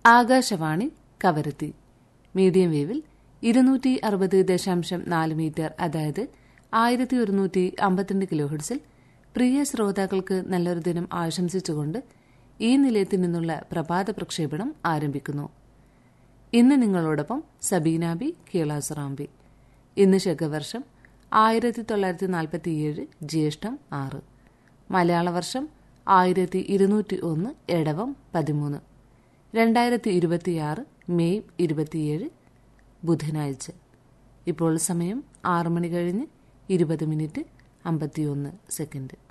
Akashvani Kavaratti medium വേവിൽ ഇരുന്നൂറ്റി അറുപത് ദശാംശം നാല് മീറ്റർ അതായത് ആയിരത്തി ഒരുന്നൂറ്റി അമ്പത്തിരണ്ട് കിലോഹെർട്സിൽ പ്രിയ ശ്രോതാക്കൾക്ക് നല്ലൊരു ദിനം ആശംസിച്ചുകൊണ്ട് ഈ നിലയത്തിൽ നിന്നുള്ള പ്രഭാത പ്രക്ഷേപണം ആരംഭിക്കുന്നു ഇന്ന് നിങ്ങളോടൊപ്പം സബീനാബി കേളാസുറാംബി ഇന്ന് ശകവർഷം ആയിരത്തി തൊള്ളായിരത്തി നാൽപ്പത്തിയേഴ് ജ്യേഷ്ഠം ആറ് മലയാള വർഷം ആയിരത്തി ഇരുന്നൂറ്റി ഒന്ന് എടവം പതിമൂന്ന് രണ്ടായിരത്തി ഇരുപത്തിയാറ് മെയ് ഇരുപത്തിയേഴ് ബുധനാഴ്ച ഇപ്പോൾ സമയം ആറ് മണി കഴിഞ്ഞ് ഇരുപത് മിനിറ്റ് അമ്പത്തിയൊന്ന് സെക്കൻഡ്